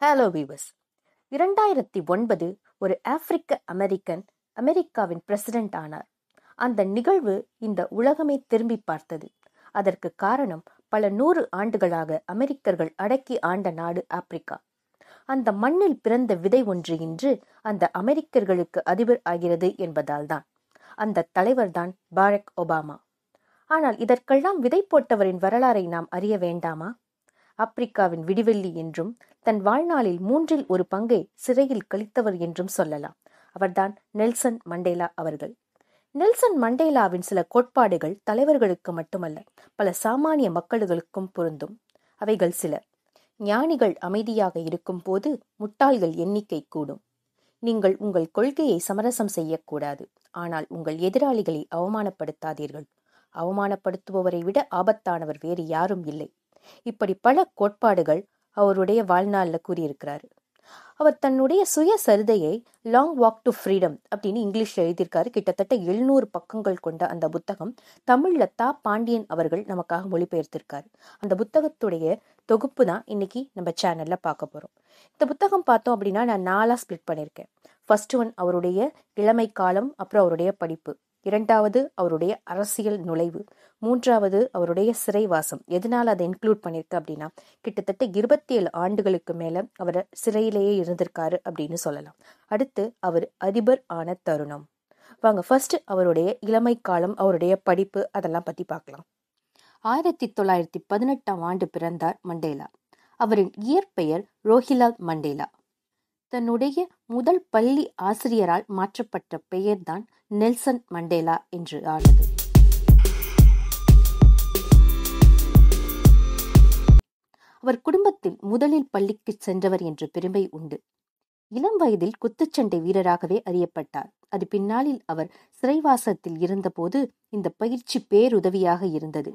Hello viewers இரண்டாயிரத்தி ஒன்பது ஒரு ஆப்பிரிக்க அமெரிக்கன் அமெரிக்காவின் பிரசிடென்ட் ஆனார் அந்த நிகழ்வு இந்த உலகமே திரும்பி பார்த்தது அதற்கு காரணம் பல நூறு ஆண்டுகளாக அமெரிக்கர்கள் அடக்கி ஆண்ட நாடு ஆப்பிரிக்கா அந்த மண்ணில் பிறந்த விதை ஒன்று இன்று அந்த அமெரிக்கர்களுக்கு அதிபர் ஆகிறது என்பதால்தான் அந்த தலைவர்தான் பாரக் ஒபாமா ஆனால் இதற்கெல்லாம் விதை போட்டவரின் வரலாறை நாம் அறிய வேண்டாமா ஆப்பிரிக்காவின் விடிவெள்ளி என்றும் தன் வாழ்நாளில் மூன்றில் ஒரு பங்கை சிறையில் கழித்தவர் என்றும் சொல்லலாம் அவர்தான் நெல்சன் மண்டேலா அவர்கள் நெல்சன் மண்டேலாவின் சில கோட்பாடுகள் தலைவர்களுக்கு மட்டுமல்ல பல சாமானிய மக்களுக்கும் பொருந்தும் அவைகள் சில ஞானிகள் அமைதியாக இருக்கும் போது முட்டாள்கள் எண்ணிக்கை கூடும் நீங்கள் உங்கள் கொள்கையை சமரசம் செய்யக்கூடாது ஆனால் உங்கள் எதிராளிகளை அவமானப்படுத்தாதீர்கள் அவமானப்படுத்துபவரை விட ஆபத்தானவர் வேறு யாரும் இல்லை இப்படி பல கோட்பாடுகள் அவருடைய வாழ்நாளில் கூறியிருக்கிறாரு அவர் தன்னுடைய சுயசரிதையை லாங் வாக் டு ஃப்ரீடம் அப்படின்னு இங்கிலீஷ்ல எழுதியிருக்காரு கிட்டத்தட்ட எழுநூறு பக்கங்கள் கொண்ட அந்த புத்தகம் தமிழ்ல தா பாண்டியன் அவர்கள் நமக்காக மொழிபெயர்த்திருக்காரு அந்த புத்தகத்துடைய தொகுப்பு தான் இன்னைக்கு நம்ம சேனல்ல பார்க்க போறோம் இந்த புத்தகம் பார்த்தோம் அப்படின்னா நான் நாலா ஸ்பிளிட் பண்ணியிருக்கேன் ஃபர்ஸ்ட் ஒன் அவருடைய இளமை காலம் அப்புறம் அவருடைய படிப்பு இரண்டாவது அவருடைய அரசியல் நுழைவு மூன்றாவது அவருடைய சிறைவாசம் எதனால் அதை இன்க்ளூட் பண்ணியிருக்கு அப்படின்னா கிட்டத்தட்ட இருபத்தி ஏழு ஆண்டுகளுக்கு மேல அவர் சிறையிலேயே இருந்திருக்காரு அப்படின்னு சொல்லலாம் அடுத்து அவர் அதிபர் ஆன தருணம் வாங்க ஃபர்ஸ்ட் அவருடைய இளமை காலம் அவருடைய படிப்பு அதெல்லாம் பத்தி பார்க்கலாம் ஆயிரத்தி தொள்ளாயிரத்தி பதினெட்டாம் ஆண்டு பிறந்தார் மண்டேலா அவரின் இயற்பெயர் ரோஹிலால் மண்டேலா தன்னுடைய முதல் பள்ளி ஆசிரியரால் மாற்றப்பட்ட பெயர்தான் நெல்சன் மண்டேலா என்று ஆனது அவர் குடும்பத்தில் முதலில் பள்ளிக்கு சென்றவர் என்ற பெருமை உண்டு இளம் வயதில் குத்துச்சண்டை வீரராகவே அறியப்பட்டார் அது பின்னாளில் அவர் சிறைவாசத்தில் இருந்தபோது இந்த பயிற்சி பேருதவியாக இருந்தது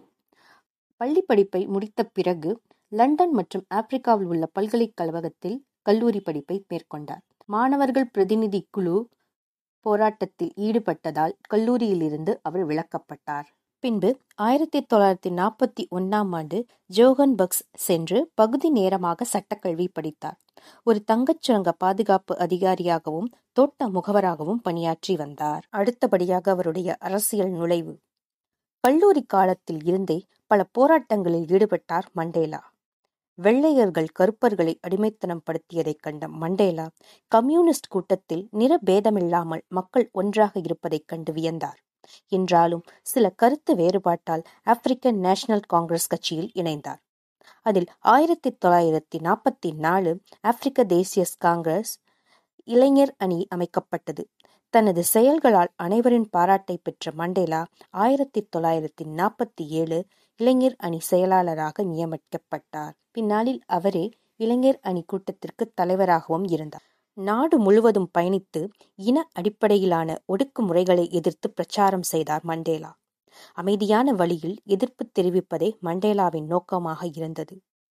பள்ளி படிப்பை முடித்த பிறகு லண்டன் மற்றும் ஆப்பிரிக்காவில் உள்ள பல்கலைக்கழகத்தில் கல்லூரி படிப்பை மேற்கொண்டார் மாணவர்கள் பிரதிநிதி குழு போராட்டத்தில் ஈடுபட்டதால் கல்லூரியிலிருந்து அவர் விலக்கப்பட்டார் பின்பு ஆயிரத்தி தொள்ளாயிரத்தி நாற்பத்தி ஒன்னாம் ஆண்டு ஜோகன்பர்க்ஸ் சென்று பகுதி நேரமாக சட்டக்கல்வி படித்தார் ஒரு தங்கச்சுரங்க பாதுகாப்பு அதிகாரியாகவும் தோட்ட முகவராகவும் பணியாற்றி வந்தார் அடுத்தபடியாக அவருடைய அரசியல் நுழைவு கல்லூரி காலத்தில் இருந்தே பல போராட்டங்களில் ஈடுபட்டார் மண்டேலா வெள்ளையர்கள் கருப்பர்களை அடிமைத்தனம் படுத்தியதைக் கண்ட மண்டேலா கம்யூனிஸ்ட் கூட்டத்தில் நிற பேதமில்லாமல் மக்கள் ஒன்றாக இருப்பதைக் கண்டு வியந்தார் என்றாலும் சில கருத்து வேறுபாட்டால் ஆப்பிரிக்கன் நேஷனல் காங்கிரஸ் கட்சியில் இணைந்தார் அதில் ஆயிரத்தி தொள்ளாயிரத்தி நாற்பத்தி நாலு ஆப்பிரிக்க தேசிய காங்கிரஸ் இளைஞர் அணி அமைக்கப்பட்டது தனது செயல்களால் அனைவரின் பாராட்டை பெற்ற மண்டேலா ஆயிரத்தி தொள்ளாயிரத்தி நாற்பத்தி ஏழு இளைஞர் அணி செயலாளராக நியமிக்கப்பட்டார் பின்னாளில் அவரே இளைஞர் அணி கூட்டத்திற்கு தலைவராகவும் இருந்தார் நாடு முழுவதும் பயணித்து இன அடிப்படையிலான ஒடுக்குமுறைகளை எதிர்த்து பிரச்சாரம் செய்தார் மண்டேலா அமைதியான வழியில் எதிர்ப்பு தெரிவிப்பதே மண்டேலாவின் நோக்கமாக இருந்தது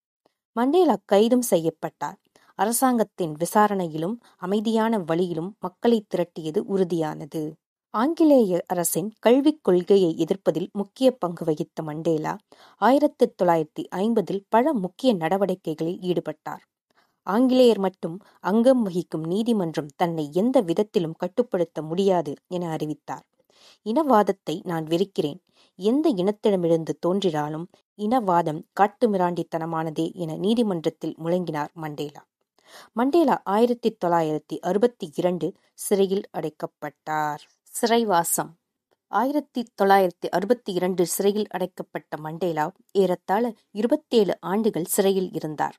மண்டேலா கைதும் செய்யப்பட்டார் அரசாங்கத்தின் விசாரணையிலும் அமைதியான வழியிலும் மக்களை திரட்டியது உறுதியானது ஆங்கிலேய அரசின் கல்விக் கொள்கையை எதிர்ப்பதில் முக்கிய பங்கு வகித்த மண்டேலா ஆயிரத்தி தொள்ளாயிரத்தி ஐம்பதில் பல முக்கிய நடவடிக்கைகளில் ஈடுபட்டார் ஆங்கிலேயர் மட்டும் அங்கம் வகிக்கும் நீதிமன்றம் தன்னை எந்த விதத்திலும் கட்டுப்படுத்த முடியாது என அறிவித்தார் இனவாதத்தை நான் வெறுக்கிறேன் எந்த இனத்திடமிருந்து தோன்றினாலும் இனவாதம் காட்டுமிராண்டித்தனமானதே என நீதிமன்றத்தில் முழங்கினார் மண்டேலா மண்டேலா ஆயிரத்தி தொள்ளாயிரத்தி அறுபத்தி இரண்டு சிறையில் அடைக்கப்பட்டார் சிறைவாசம் ஆயிரத்தி தொள்ளாயிரத்தி அறுபத்தி இரண்டு சிறையில் அடைக்கப்பட்ட மண்டேலா ஏறத்தாழ இருபத்தேழு ஆண்டுகள் சிறையில் இருந்தார்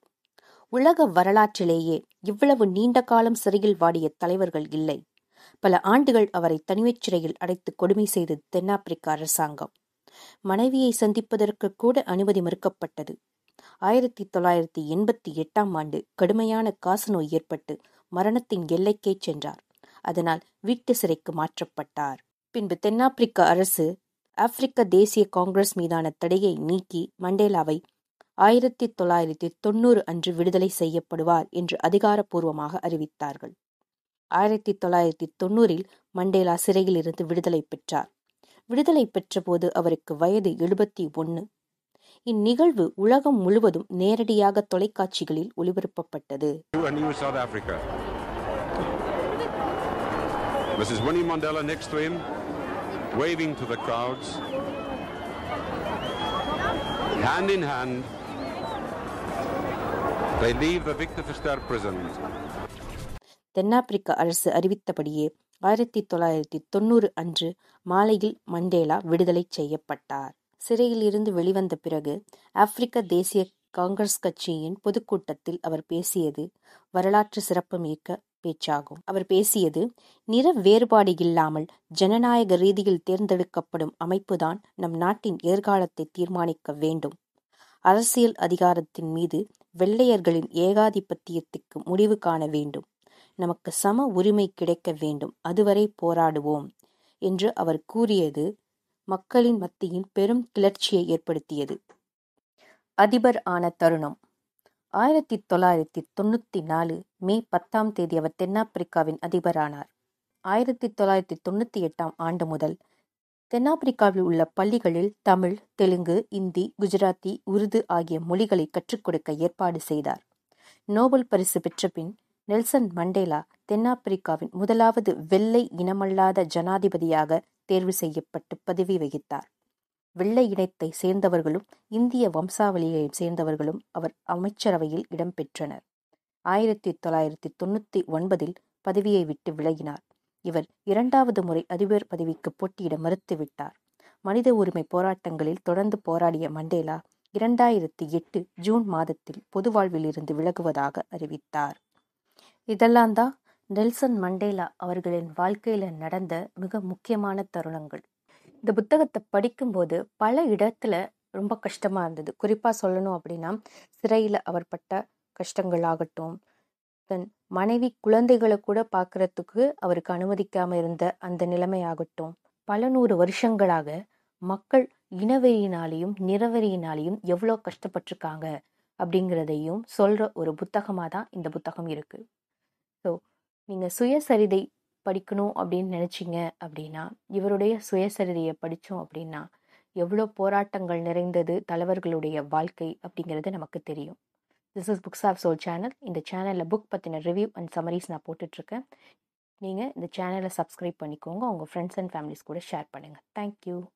உலக வரலாற்றிலேயே இவ்வளவு நீண்ட காலம் சிறையில் வாடிய தலைவர்கள் இல்லை பல ஆண்டுகள் அவரை தனிமைச் சிறையில் அடைத்து கொடுமை செய்தது தென்னாப்பிரிக்க அரசாங்கம் மனைவியை சந்திப்பதற்கு கூட அனுமதி மறுக்கப்பட்டது ஆயிரத்தி தொள்ளாயிரத்தி எண்பத்தி எட்டாம் ஆண்டு கடுமையான காசநோய் ஏற்பட்டு மரணத்தின் எல்லைக்கே சென்றார் அதனால் வீட்டு சிறைக்கு மாற்றப்பட்டார் பின்பு தென்னாப்பிரிக்க அரசு ஆப்பிரிக்க தேசிய காங்கிரஸ் மீதான தடையை நீக்கி மண்டேலாவை ஆயிரத்தி தொள்ளாயிரத்தி தொண்ணூறு அன்று விடுதலை செய்யப்படுவார் என்று அதிகாரப்பூர்வமாக அறிவித்தார்கள் ஆயிரத்தி தொள்ளாயிரத்தி தொண்ணூறில் மண்டேலா சிறையில் இருந்து விடுதலை பெற்றார் விடுதலை பெற்றபோது அவருக்கு வயது எழுபத்தி ஒன்று இந்நிகழ்வு உலகம் முழுவதும் நேரடியாக தொலைக்காட்சிகளில் ஒளிபரப்பப்பட்டது A new South Africa. Mrs. Winnie Mandela next to him, waving to the crowds. Hand in hand, they leave the Victor Verster prison. தென்னாப்பிரிக்க அரசு அறிவித்தபடியே ஆயிரத்தி தொள்ளாயிரத்தி தொண்ணூறு அன்று மாலையில் மண்டேலா விடுதலை செய்யப்பட்டார் சிறையில் இருந்து வெளிவந்த பிறகு ஆப்பிரிக்க தேசிய காங்கிரஸ் கட்சியின் பொதுக்கூட்டத்தில் அவர் பேசியது வரலாற்று சிறப்புமிக்க பேச்சாகும் அவர் பேசியது நிற வேறுபாடு இல்லாமல் ஜனநாயக ரீதியில் தேர்ந்தெடுக்கப்படும் அமைப்புதான் நம் நாட்டின் எதிர்காலத்தை தீர்மானிக்க வேண்டும் அரசியல் அதிகாரத்தின் மீது வெள்ளையர்களின் ஏகாதிபத்தியத்துக்கு முடிவு காண வேண்டும் நமக்கு சம உரிமை கிடைக்க வேண்டும் அதுவரை போராடுவோம் என்று அவர் கூறியது மக்களின் மத்தியில் பெரும் கிளர்ச்சியை ஏற்படுத்தியது அதிபர் ஆன தருணம் ஆயிரத்தி தொள்ளாயிரத்தி தொண்ணூத்தி நாலு மே பத்தாம் தேதி அவர் தென்னாப்பிரிக்காவின் அதிபரானார் ஆயிரத்தி தொள்ளாயிரத்தி தொண்ணூத்தி எட்டாம் ஆண்டு முதல் தென்னாப்பிரிக்காவில் உள்ள பள்ளிகளில் தமிழ் தெலுங்கு இந்தி குஜராத்தி உருது ஆகிய மொழிகளை கற்றுக் கொடுக்க ஏற்பாடு செய்தார் நோபல் பரிசு பெற்ற பின் நெல்சன் மண்டேலா தென்னாப்பிரிக்காவின் முதலாவது வெள்ளை இனமல்லாத ஜனாதிபதியாக தேர்வு செய்யப்பட்டு பதவி வகித்தார் வெள்ளை இனத்தை சேர்ந்தவர்களும் இந்திய வம்சாவளியை சேர்ந்தவர்களும் அவர் அமைச்சரவையில் இடம்பெற்றனர் ஆயிரத்தி தொள்ளாயிரத்தி தொண்ணூத்தி ஒன்பதில் பதவியை விட்டு விலகினார் இவர் இரண்டாவது முறை அதிபர் பதவிக்கு போட்டியிட மறுத்துவிட்டார் மனித உரிமை போராட்டங்களில் தொடர்ந்து போராடிய மண்டேலா இரண்டாயிரத்தி எட்டு ஜூன் மாதத்தில் பொது வாழ்விலிருந்து விலகுவதாக அறிவித்தார் இதெல்லாம் தான் நெல்சன் மண்டேலா அவர்களின் வாழ்க்கையில நடந்த மிக முக்கியமான தருணங்கள் இந்த புத்தகத்தை படிக்கும்போது பல இடத்துல ரொம்ப கஷ்டமா இருந்தது குறிப்பா சொல்லணும் அப்படின்னா சிறையில அவர் பட்ட கஷ்டங்கள் ஆகட்டும் தன் மனைவி குழந்தைகளை கூட பார்க்கறதுக்கு அவருக்கு அனுமதிக்காம இருந்த அந்த நிலைமை ஆகட்டும் பல நூறு வருஷங்களாக மக்கள் இனவெறியினாலையும் நிறவெறியினாலையும் எவ்வளோ கஷ்டப்பட்டிருக்காங்க அப்படிங்கிறதையும் சொல்ற ஒரு புத்தகமாக தான் இந்த புத்தகம் இருக்கு ஸோ நீங்கள் சுயசரிதை படிக்கணும் அப்படின்னு நினச்சிங்க அப்படின்னா இவருடைய சுயசரிதையை படித்தோம் அப்படின்னா எவ்வளோ போராட்டங்கள் நிறைந்தது தலைவர்களுடைய வாழ்க்கை அப்படிங்கிறது நமக்கு தெரியும் this is books of soul channel இந்த சேனலில் புக் பற்றின ரிவ்யூ அண்ட் சமரிஸ் நான் போட்டுட்ருக்கேன் நீங்கள் இந்த சேனலை சப்ஸ்கிரைப் பண்ணிக்கோங்க உங்கள் ஃப்ரெண்ட்ஸ் அண்ட் ஃபேமிலிஸ் கூட ஷேர் பண்ணுங்கள் தேங்க்யூ